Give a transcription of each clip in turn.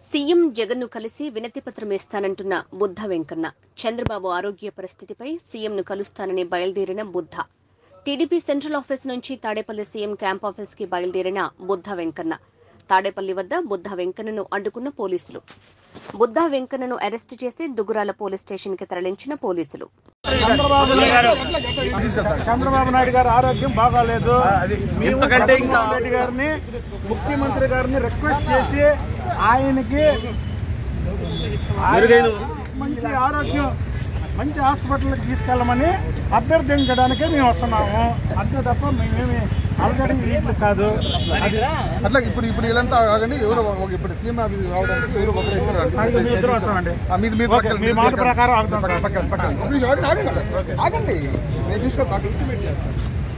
CM జగన్ను కలిసి వినతిపత్రం ఇస్తానంటున్న బుద్ధ వెంకన్న చంద్రబాబు ఆరోగ్య పరిస్థితిపై సీఎంను కలుస్తానని బయలుదేరిన బుద్ధ టీడీపీ సెంట్రల్ ఆఫీస్ నుంచి తాడేపల్లి సీఎం క్యాంప్ ఆఫీస్కి బయలుదేరిన బుద్ధ వెంకన్న తాడేపల్లి వద్ద బుద్ధ వెంకన్నను అడ్డుకున్న పోలీసులు బుద్ధ వెంకన్నను అరెస్టు చేసి దుగురాల పోలీస్ స్టేషన్కి తరలించిన పోలీసులు చంద్రబాబు నాయుడు చంద్రబాబు నాయుడు గారి ఆరోగ్యం బాగాలేదు మేము జగన్మోహన్ రెడ్డి గారిని ముఖ్యమంత్రి గారిని రిక్వెస్ట్ చేసి ఆయనకి మంచి ఆరోగ్యం మంచి హాస్పిటల్కి తీసుకెళ్ళమని అభ్యర్థించడానికే మేము వస్తున్నాము అంతే తప్ప మేమేమి ఆల్రెడీ ఇట్లు కాదు అది అట్లా ఇప్పుడు ఇప్పుడు వీళ్ళంతా ఆగండి ఎవరు ఒక- ఇప్పుడు సీఎం ఆఫీస్ రావడానికి ఎవరు ఒకరు ఇద్దరు రండి. అది మీ ఇద్దరు వస్తామండి ఆ, మీరు మీరు ఓకే, పక్కన- మీ మీరు మాట పక్కన- ప్రకారం ఆగుతాం సార్. పక్కన పక్కన ఒక నిమిషం ఆగండి, ఆగండి సార్. ఆగండి నేను తీసుకొని పక్కన ఇంటిమేట్ చేస్తాను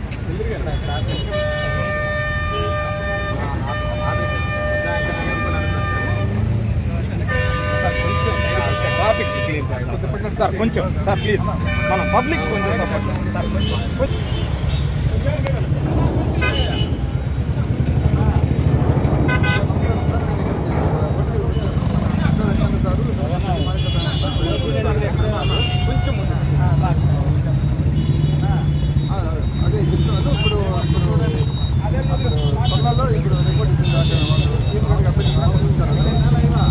సార్ కొంచెం సార్ ప్లీజ్ మనం పబ్లిక్ కొంచెం సపోర్ట్ సార్ ఆ, అదే చెప్తున్నాను ఇప్పుడు ఇప్పుడు కొన్నాళ్ళు ఇప్పుడు రిపోర్ట్ ఇచ్చింది అక్కడ సీఎం గారికి అభ్యర్థించారు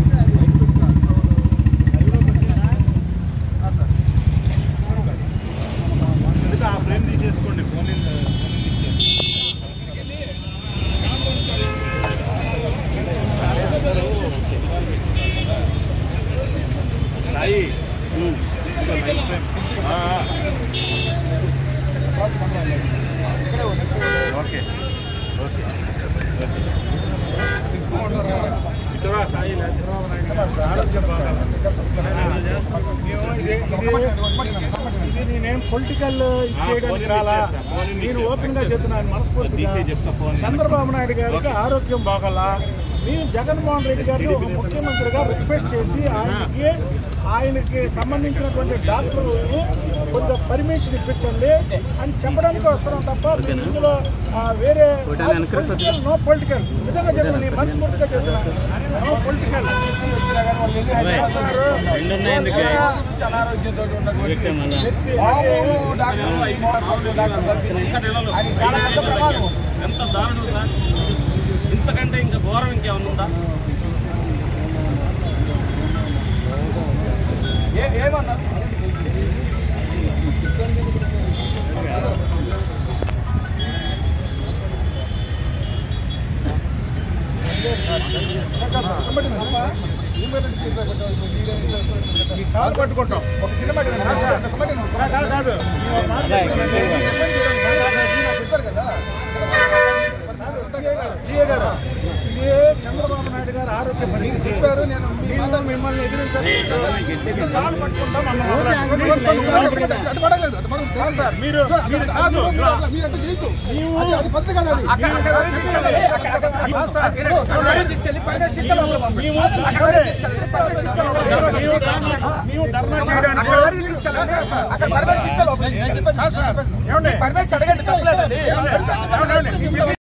ఆ ఫ్రేమ్ తీసేసుకోండి ఫోన్ సాయి ఓకే ఓకే ఇటురా సాయి ఆరోగ్యం బాగా ఇది నేనేం పొలిటికల్ చేయడానికి రాలా నేను ఓపెన్ గా చెప్తున్నాను మనస్ఫూర్తిగా చంద్రబాబు నాయుడు గారికి ఆరోగ్యం బాగలా నేను జగన్మోహన్ రెడ్డి గారిని ఒక ముఖ్యమంత్రిగా రిక్వెస్ట్ చేసి ఆయనకి ఆయనకి సంబంధించినటువంటి డాక్టర్లను కొద్దిగా పర్మిషన్ ఇప్పించండి అని చెప్పడానికి వస్తున్నాం తప్ప మేము ఇందులో ఆ, వేరే పొలిటికల్ నో పొలిటికల్ నిజంగా చెప్తున్నాను నేను మనస్ఫూర్తిగా చెప్తున్నాను నో పొలిటికల్ ఎంత దారుణం సార్ ఇంతకంటే ఇంకా ఘోరం ఇంకేమన్నా ఉందా కాలు పట్టుకుంటాం ఒక చిన్న మాట వినండి. కాదు, కాదు, కాదు. మీరు మాట్లాడండి. చెప్పారు కదా సీఏ గారు ఇది చంద్రబాబు నాయుడు గారు ఆరోగ్య పరిస్థితి చెప్పారు నేను మీ మేము మిమ్మల్ని ఎదిరించాలి కాలు పట్టుకుంటాం అన్న అటు పడలేదు అటు పడలేదు కాదు సార్ మీరు మీరు కాదు మీరు అటు చేయొద్దు. నీవు అది- అది పద్ధతి కాదు అది. కాదు సార్. మేము నీవు ధర్నా- నీవు ధర్నా చేయడానికి కాదు సార్. ఏమండి? ఏమండి?